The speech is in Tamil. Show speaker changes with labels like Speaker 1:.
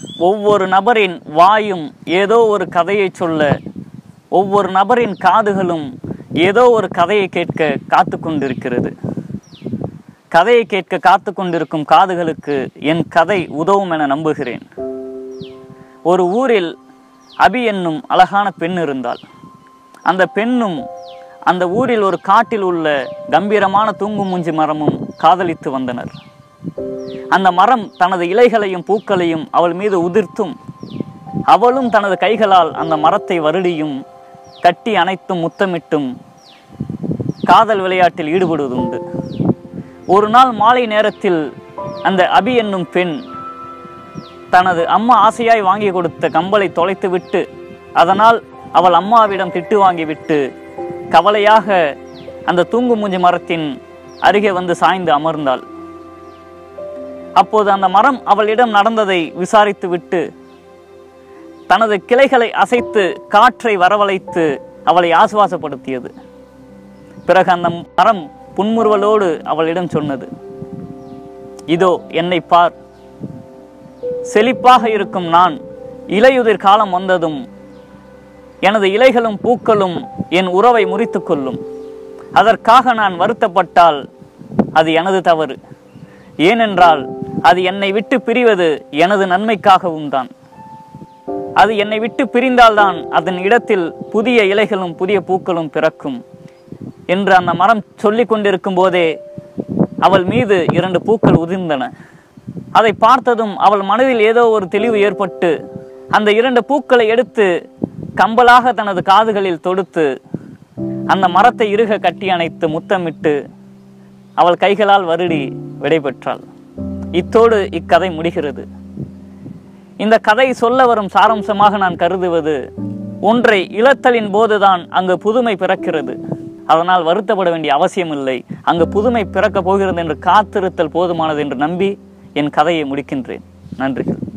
Speaker 1: ஒவ்வொரு நபரின் வாயும் ஏதோ ஒரு கதையை சொல்ல ஒவ்வொரு நபரின் காதுகளும் ஏதோ ஒரு கதையை கேட்க காத்து கொண்டிருக்கிறது கதையை கேட்க காத்து கொண்டிருக்கும் காதுகளுக்கு என் கதை உதவும் என நம்புகிறேன் ஒரு ஊரில் அபி என்னும் அழகான பெண் இருந்தாள் அந்த பெண்ணும் அந்த ஊரில் ஒரு காட்டில் உள்ள கம்பீரமான தூங்கு மூஞ்சி மரமும் காதலித்து வந்தனர் அந்த மரம் தனது இலைகளையும் பூக்களையும் அவள் மீது உதிர்த்தும் அவளும் தனது கைகளால் அந்த மரத்தை வருடியும் கட்டி அணைத்தும் முத்தமிட்டும் காதல் விளையாட்டில் ஈடுபடுவதுண்டு ஒரு நாள் மாலை நேரத்தில் அந்த அபி என்னும் பெண் தனது அம்மா ஆசையாய் வாங்கி கொடுத்த கம்பளை தொலைத்துவிட்டு அதனால் அவள் அம்மாவிடம் திட்டு வாங்கிவிட்டு கவலையாக அந்த தூங்கு மூஞ்சி மரத்தின் அருகே வந்து சாய்ந்து அமர்ந்தாள் அப்போது அந்த மரம் அவளிடம் நடந்ததை விசாரித்துவிட்டு தனது கிளைகளை அசைத்து காற்றை வரவழைத்து அவளை ஆசுவாசப்படுத்தியது பிறகு அந்த மரம் புன்முறுவலோடு அவளிடம் சொன்னது இதோ என்னை பார் செழிப்பாக இருக்கும் நான் இலையுதிர் காலம் வந்ததும் எனது இலைகளும் பூக்களும் என் உறவை முறித்துக் கொள்ளும் அதற்காக நான் வருத்தப்பட்டால் அது எனது தவறு ஏனென்றால் அது என்னை விட்டு பிரிவது எனது நன்மைக்காகவும் தான் அது என்னை விட்டு பிரிந்தால்தான் அதன் இடத்தில் புதிய இலைகளும் புதிய பூக்களும் பிறக்கும் என்று அந்த மரம் சொல்லிக் கொண்டிருக்கும் போதே அவள் மீது இரண்டு பூக்கள் உதிர்ந்தன அதை பார்த்ததும் அவள் மனதில் ஏதோ ஒரு தெளிவு ஏற்பட்டு அந்த இரண்டு பூக்களை எடுத்து கம்பலாக தனது காதுகளில் தொடுத்து அந்த மரத்தை இறுக கட்டி அணைத்து முத்தமிட்டு அவள் கைகளால் வருடி விடைபெற்றாள் இத்தோடு இக்கதை முடிகிறது இந்த கதை சொல்ல வரும் சாராம்சமாக நான் கருதுவது ஒன்றை இழத்தலின் போதுதான் அங்கு புதுமை பிறக்கிறது அதனால் வருத்தப்பட வேண்டிய அவசியமில்லை அங்கு புதுமை பிறக்கப் போகிறது என்று காத்திருத்தல் போதுமானது என்று நம்பி என் கதையை முடிக்கின்றேன் நன்றிகள்